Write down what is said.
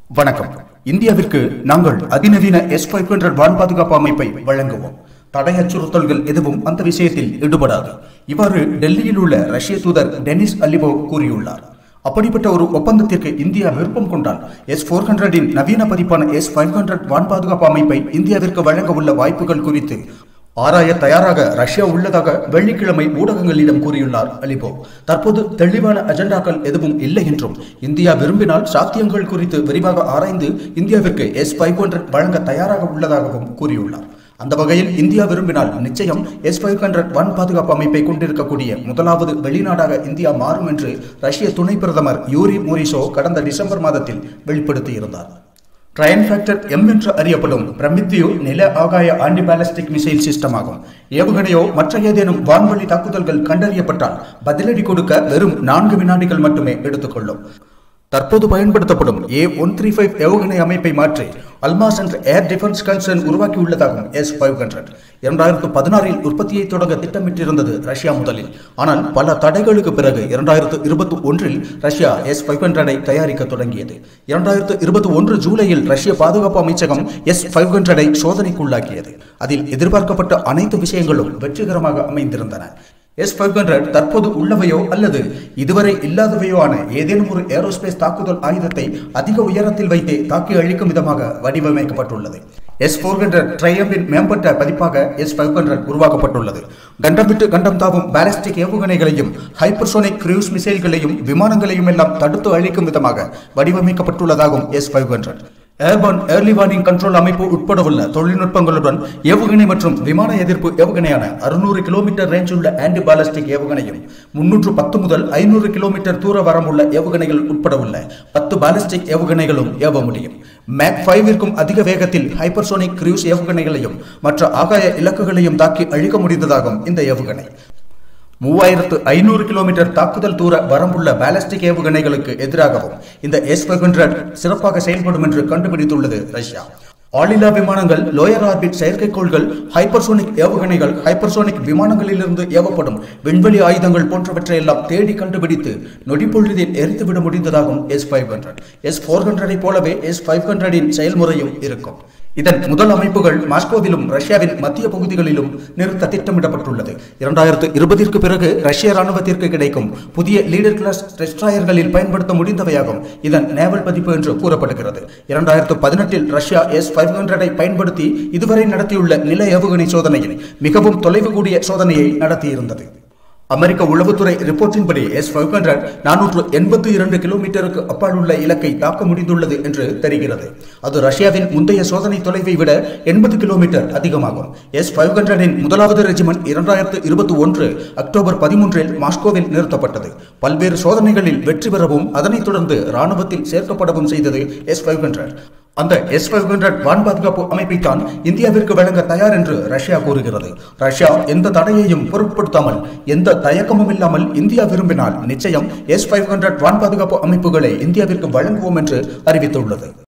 வணக்கம் இந்தியாவிற்கு நாங்கள் அதிநவீன எஸ் ஃபைவ் ஹண்ட்ரட் வான் பாதுகாப்பு அமைப்பை வழங்குவோம் தடை அச்சுறுத்தல்கள் எதுவும் அந்த விஷயத்தில் ஈடுபடாது இவ்வாறு டெல்லியில் உள்ள ரஷ்ய தூதர் டெனிஸ் அலிபோ கூறியுள்ளார் அப்படிப்பட்ட ஒரு ஒப்பந்தத்திற்கு இந்தியா விருப்பம் கொண்டால் எஸ் ஃபோர் ஹண்ட்ரடின் நவீன பதிப்பான எஸ் ஃபைவ் ஹண்ட்ரட் வான் பாதுகாப்பு அமைப்பை இந்தியாவிற்கு வழங்க உள்ள வாய்ப்புகள் குறித்து ஆராய தயாராக ரஷ்யா உள்ளதாக வெள்ளிக்கிழமை ஊடகங்களிடம் கூறியுள்ளார் அலிபோ தற்போது தெளிவான அஜெண்டாக்கள் எதுவும் இல்லை என்றும் இந்தியா விரும்பினால் சாத்தியங்கள் குறித்து விரிவாக ஆராய்ந்து இந்தியாவிற்கு எஸ் ஃபைவ் ஹண்ட்ரட் வழங்க தயாராக உள்ளதாகவும் கூறியுள்ளார் அந்த வகையில் இந்தியா விரும்பினால் நிச்சயம் எஸ் ஃபைவ் ஹண்ட்ரட் வன் பாதுகாப்பு அமைப்பை கொண்டிருக்கக்கூடிய முதலாவது வெளிநாடாக இந்தியா மாறும் என்று ரஷ்ய துணை பிரதமர் யூரி மோரிசோ கடந்த டிசம்பர் மாதத்தில் வெளிப்படுத்தியிருந்தார் ட்ரையன் ஃபேக்டர் எம் என்று அறியப்படும் பிரமித்தியோ நில ஆகாய ஆன்டி பாலஸ்டிக் மிசைல் சிஸ்டம் ஆகும் ஏவுகணையோ மற்ற ஏதேனும் வான்வழி தாக்குதல்கள் கண்டறியப்பட்டால் பதிலடி கொடுக்க வெறும் நான்கு வினாடிகள் மட்டுமே எடுத்துக்கொள்ளும் தற்போது பயன்படுத்தப்படும் ஏ ஒன் த்ரீ ஃபைவ் ஏவுகணை அமைப்பை மாற்றி அல்மாஸ் என்ற ஏர் டிஃபென்ஸ் கன்சர்ன் உருவாக்கியுள்ளதாகும் எஸ் ஃபைவ் ஹண்ட்ரட் இரண்டாயிரத்து பதினாறில் உற்பத்தியை தொடங்க திட்டமிட்டிருந்தது ரஷ்யா முதலில் ஆனால் பல தடைகளுக்கு பிறகு இரண்டாயிரத்து இருபத்தி ஒன்றில் ரஷ்யா எஸ் ஃபைவ் ஹண்ட்ரடை தயாரிக்க தொடங்கியது இரண்டாயிரத்து இருபத்தி ஒன்று ஜூலையில் ரஷ்ய பாதுகாப்பு அமைச்சகம் எஸ் ஃபைவ் ஹண்ட்ரடை சோதனைக்குள்ளாக்கியது அதில் எதிர்பார்க்கப்பட்ட அனைத்து விஷயங்களும் வெற்றிகரமாக அமைந்திருந்தன எஸ் ஃபைவ் ஹண்ட்ரட் தற்போது உள்ளவையோ அல்லது இதுவரை இல்லாதவையோ ஆன ஏதேனும் ஒரு ஏரோஸ்பேஸ் தாக்குதல் ஆயுதத்தை அதிக உயரத்தில் வைத்தே தாக்கி அழிக்கும் விதமாக வடிவமைக்கப்பட்டுள்ளது எஸ் ஃபோர் ஹண்ட்ரட் ட்ரையம்பின் மேம்பட்ட பதிப்பாக எஸ் ஃபைவ் ஹண்ட்ரட் உருவாக்கப்பட்டுள்ளது கண்டம் விட்டு கண்டம் தாவும் பாலிஸ்டிக் ஏவுகணைகளையும் ஹைப்பர்சோனிக் கிரூஸ் மிசைல்களையும் விமானங்களையும் எல்லாம் தடுத்து அழிக்கும் விதமாக வடிவமைக்கப்பட்டுள்ளதாகும் S five hundred airborne early warning control அமைப்பு உட்பட உள்ள தொழில்நுட்பங்களுடன் ஏவுகணை மற்றும் விமான எதிர்ப்பு ஏவுகணையான அறுநூறு கிலோமீட்டர் ரேஞ்ச் உள்ள ஆன்டி பாலஸ்டிக் ஏவுகணையும் முன்னூற்று பத்து முதல் ஐநூறு கிலோமீட்டர் தூர வரமுள்ள ஏவுகணைகள் உட்பட உள்ள பத்து பாலிஸ்டிக் ஏவுகணைகளும் ஏவ முடியும் மேக் ஃபைவிற்கும் அதிக வேகத்தில் ஹைப்பர்சோனிக் கிரூஸ் ஏவுகணைகளையும் மற்ற ஆகாய இலக்குகளையும் தாக்கி அழிக்க முடிந்ததாகும் இந்த ஏவுகணை மூவாயிரத்து ஐநூறு கிலோமீட்டர் தாக்குதல் தூர வரம்புள்ள பாலஸ்டிக் ஏவுகணைகளுக்கு எதிராகவும் இந்த எஸ் ஹண்ட்ரட் சிறப்பாக செயல்படும் என்று கண்டுபிடித்துள்ளது ரஷ்யா ஆளில்லா விமானங்கள் லோயர் ஆர்பிட் செயற்கைக்கோள்கள் ஹைப்பர்சோனிக் ஏவுகணைகள் ஹைப்பர்சோனிக் விமானங்களிலிருந்து ஏவப்படும் விண்வெளி ஆயுதங்கள் போன்றவற்றை எல்லாம் தேடி கண்டுபிடித்து நொடிப்பொழுதில் எரித்துவிட முடிந்ததாகும் S five hundred S four ஹண்ட்ரடை போலவே எஸ் ஃபைவ் ஹண்ட்ரடின் செயல்முறையும் இருக்கும் இதன் முதல் அமைப்புகள் மாஸ்கோவிலும் ரஷ்யாவின் மத்திய பகுதிகளிலும் நிறுத்த திட்டமிடப்பட்டுள்ளது இரண்டாயிரத்து இருபதிற்கு பிறகு ரஷ்ய ராணுவத்திற்கு கிடைக்கும் புதிய லீடர் கிளாஸ் டெஸ்ட்ராயர்களில் பயன்படுத்த முடிந்தவையாகும் இதன் நேவல் பதிப்பு என்று கூறப்படுகிறது இரண்டாயிரத்து பதினெட்டில் ரஷ்யா எஸ் ஃபைவ் ஹண்ட்ரடை பயன்படுத்தி இதுவரை நடத்தியுள்ள நில ஏவுகணை சோதனையில் மிகவும் தொலைவு கூடிய சோதனையை நடத்தியிருந்தது அமெரிக்க உளவுத்துறை ரிப்போர்ட்டின்படி எஸ் ஃபைவ் ஹண்ட்ரட் நானூற்று எண்பத்தி இரண்டு கிலோமீட்டருக்கு அப்பால் உள்ள இலக்கை தாக்க முடிந்துள்ளது என்று தெரிகிறது அது ரஷ்யாவின் முந்தைய சோதனை தொலைவை விட எண்பது கிலோமீட்டர் அதிகமாகும் எஸ் ஃபைவ் ஹண்ட்ரடின் முதலாவது ரெஜிமெண்ட் இரண்டாயிரத்து இருபத்தி ஒன்று அக்டோபர் பதிமூன்றில் மாஸ்கோவில் நிறுத்தப்பட்டது பல்வேறு சோதனைகளில் வெற்றி பெறவும் அதனைத் தொடர்ந்து ராணுவத்தில் சேர்க்கப்படவும் செய்தது எஸ் ஃபைவ் ஹண்ட்ரட் அந்த எஸ் ஃபைவ் ஹண்ட்ரட் வான் பாதுகாப்பு அமைப்பை தான் இந்தியாவிற்கு வழங்க தயார் என்று ரஷ்யா கூறுகிறது ரஷ்யா எந்த தடையையும் பொருட்படுத்தாமல் எந்த தயக்கமும் இல்லாமல் இந்தியா விரும்பினால் நிச்சயம் எஸ் ஃபைவ் ஹண்ட்ரட் வான் பாதுகாப்பு அமைப்புகளை இந்தியாவிற்கு வழங்குவோம் என்று அறிவித்துள்ளது